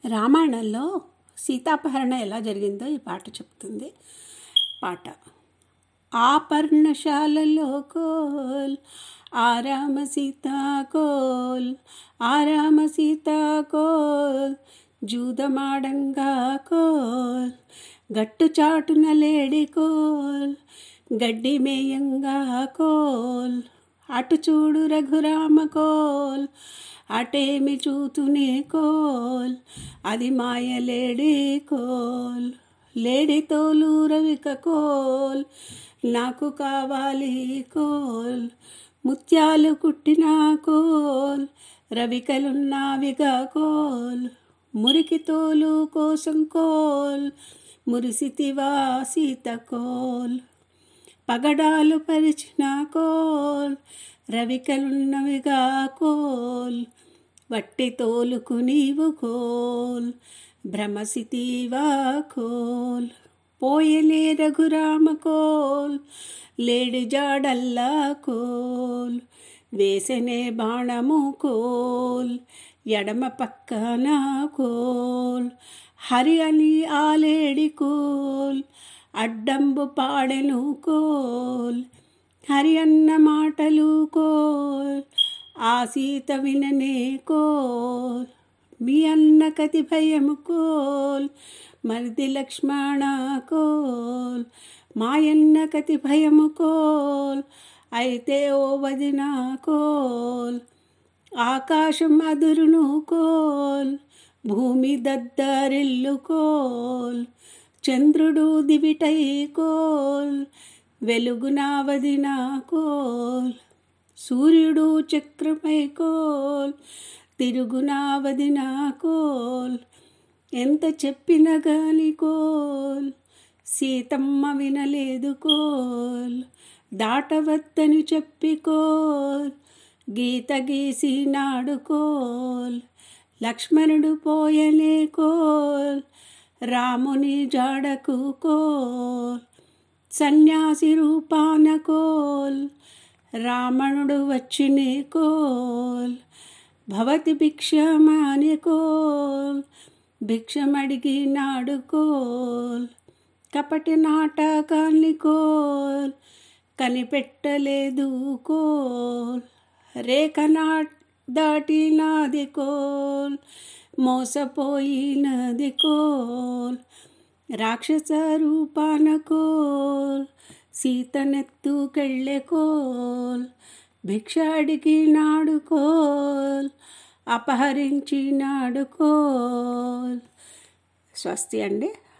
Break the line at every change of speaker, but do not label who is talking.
రామాయణంలో సీతాపహరణ ఎలా జరిగిందో ఈ పాట చెప్తుంది పాట ఆ పర్ణశాలలో కోల్ ఆరామ సీతాకోల్ ఆరామ సీతాకోల్ జూదమాడంగా కోల్ గట్టు చాటున లేడి కోల్ గడ్డి మేయంగా కోల్ అటు చూడు రఘురామ కోల్ అటేమి చూతునే కోల్ అది మాయలేడి కోల్ లేడి తోలు రవిక కోల్ నాకు కావాలి కోల్ ముత్యాలు కుట్టిన కోల్ రవికలున్నావిగా కోల్ మురికి తోలు కోసం కోల్ మురిసితివా సీత కోల్ పగడాలు పరిచిన కోల్ రవికలున్నవిగా కోల్ వట్టి తోలుకు నీవు కోల్ భ్రమసితీవా కోల్ పోయలే రఘురామ కోల్ లేడి జాడల్లా కోల్ వేసనే బాణము కోల్ ఎడమ పక్కన కోల్ హరి అని ఆలేడి కోల్ అడ్డంబు పాడెను కోల్ హరి అన్న మాటలు కోల్ ఆ సీత విననే కోల్ మీ అన్న కతి భయము కోల్ మరిది లక్ష్మణ కోల్ మాయన్న కతి భయము కోల్ అయితే ఓ వదిన కోల్ ఆకాశం అదురును కోల్ భూమి దద్దరిల్లు కోల్ చంద్రుడు దివిటై కోల్ వెలుగునా వదిన కోల్ సూర్యుడు చక్రమై కోల్ తిరుగునా వదిన కోల్ ఎంత చెప్పిన గాని కోల్ సీతమ్మ వినలేదు కోల్ దాటవద్దని చెప్పి కోల్ గీత గీసి నాడు కోల్ లక్ష్మణుడు పోయనే కోల్ రాముని జాడకు కోల్ సన్యాసి రూపాన కోల్ రావణుడు వచ్చినే కోల్ భవతి భిక్షమాని కోల్ భిక్షమడిగి నాడు కోల్ కపటి నాటకాన్ని కోల్ కనిపెట్టలేదు కోల్ రేఖ నా దాటినాది కోల్ మోసపోయినది కోల్ రాక్షస రూపాన కోల్ సీతనెత్తుకెళ్ళే కోల్ భిక్ష అడిగినాడు కోల్ అపహరించినాడు కోల్ స్వస్తి అండి